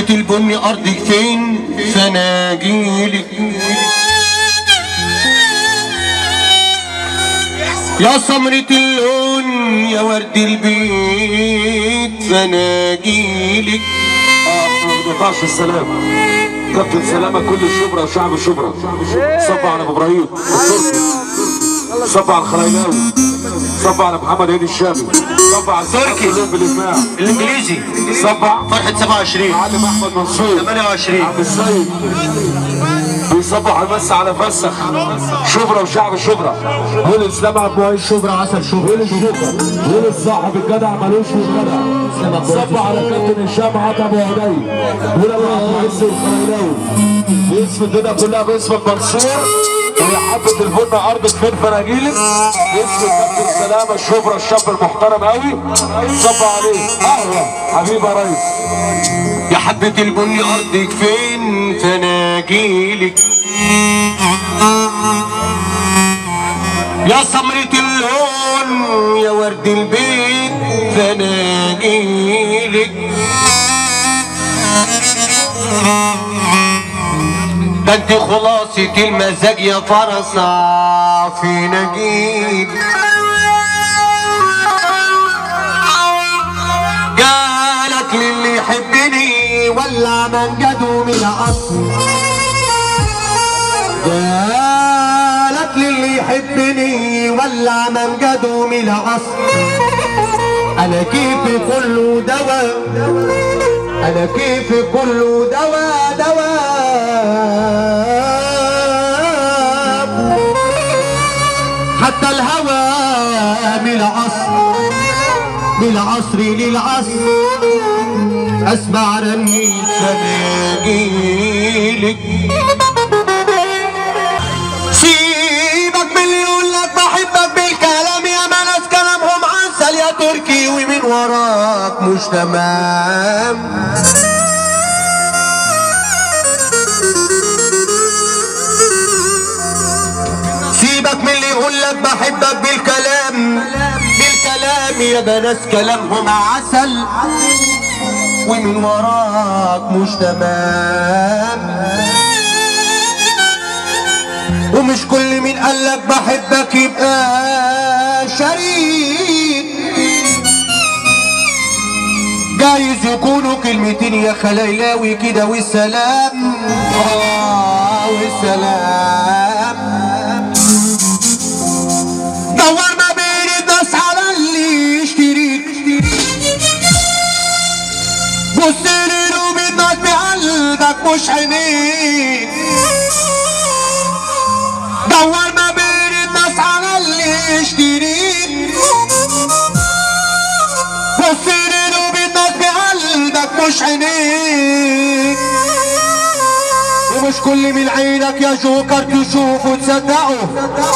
البني ارضك فين فانا اجيلك يا سمرة اللون يا ورد البيت فانا اجيلك ما ينفعش السلام كابتن سلامة كل الشبرا وشعب الشبرا صب على ابو ابراهيم التركي صب على الخليلاوي صب على محمد هاني الشامي صب على تركي. السلام بالاجماع الانجليزي صب على فرحة 27 معلم احمد منصور 28 عبد السيد بيصبح المس على فسخ شبرا وشعب الشبرا قول الاسلام عبد المعين شبرا عسل شبرا قول الشبرا قول الصاحب الجدع ملوش في الجدع صب على كابتن هشام عطا ابو عدي قول ابو عبد العز الخليلاوي باسم الدنيا كلها باسم المنصور هي حبة البن ارض فين فراجيلك باسم كابتن سلامة الشبرا الشاب المحترم قوي صب عليه قهوة حبيبي يا ريس يا حبة البني أرضك فين فأنا أجيلك يا سمرة اللون يا ورد البيت فأنا أجيلك ده انت خلاصة المزاج يا فرصة في نجيب قالت للي يحبني ولا من جدو من اصل قالت للي يحبني ولا من جدو من اصل انا كيفي كله دواء انا كيفي كله دواء دواء حتى الهوى من العصر من العصر للعصر اسمع رني فناجيلك سيبك من اللي يقول لك بحبك بالكلام يا ما ناس كلامهم عسل يا تركي ومن وراك مش تمام سيبك من اللي يقول لك بحبك بالكلام بالكلام يا بناس كلامهم عسل ومن وراك مش تمام ومش كل مين قالك بحبك يبقى شريك جايز يكونوا كلمتين يا خليلاوي كده والسلام اه والسلام دور ما بين الناس على اللي يشتريك بص لقلوب الناس بقلبك مش عينيك دور ما بين الناس على اللي يشتريك بص لقلوب الناس بقلبك مش عينيك ومش كل من عينك يا جوكر تشوفه تصدقه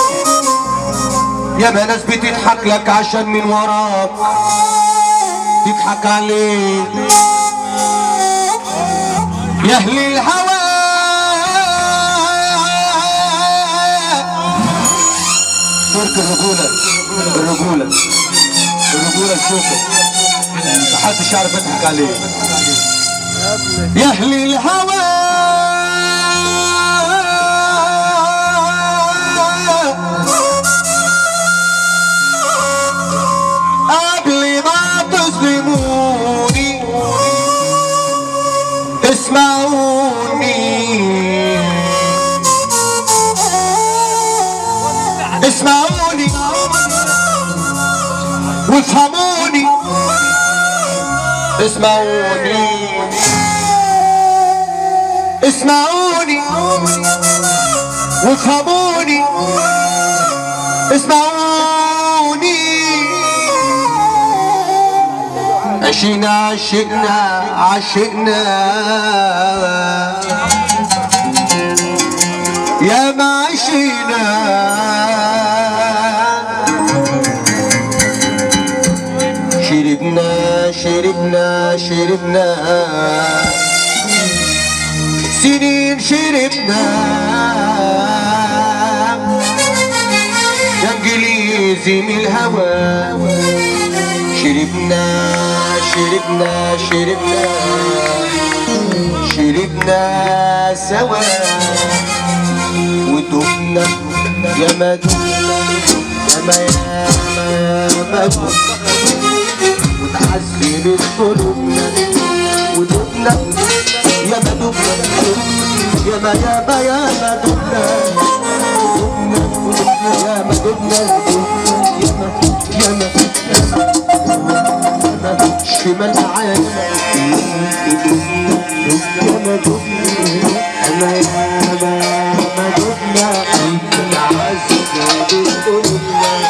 يا ما ناس بتضحك لك عشان من وراك تضحك عليك يا اهل الهوى ترك الرجولة الرجولة الرجولة الشوكة محدش يعرف يضحك عليه يا اهل الهوى قبل ما تظلموني اسمعوني اسمعوني وافهموني اسمعوني اسمعوني وافهموني اسمعوني عشينا عشقنا عشقنا يا ما عشينا شربنا شربنا شربنا سنين شربنا يا انجليزي من الهوى شربنا شربنا شربنا شربنا سوا ودبنا يا ما دبنا يا ما يا ما يا ما دبنا وتحسنت قلوبنا ودبنا يا ما دبنا يا ما يا ما يا ما دبنا دبنا يا ما دبنا يا ما يا ما يا ما شمال عين يا ما دبنا يا ما يا ما يا ما دبنا وتحسنت قلوبنا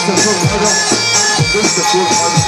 لسه تقول حاجه لسه تقول حاجه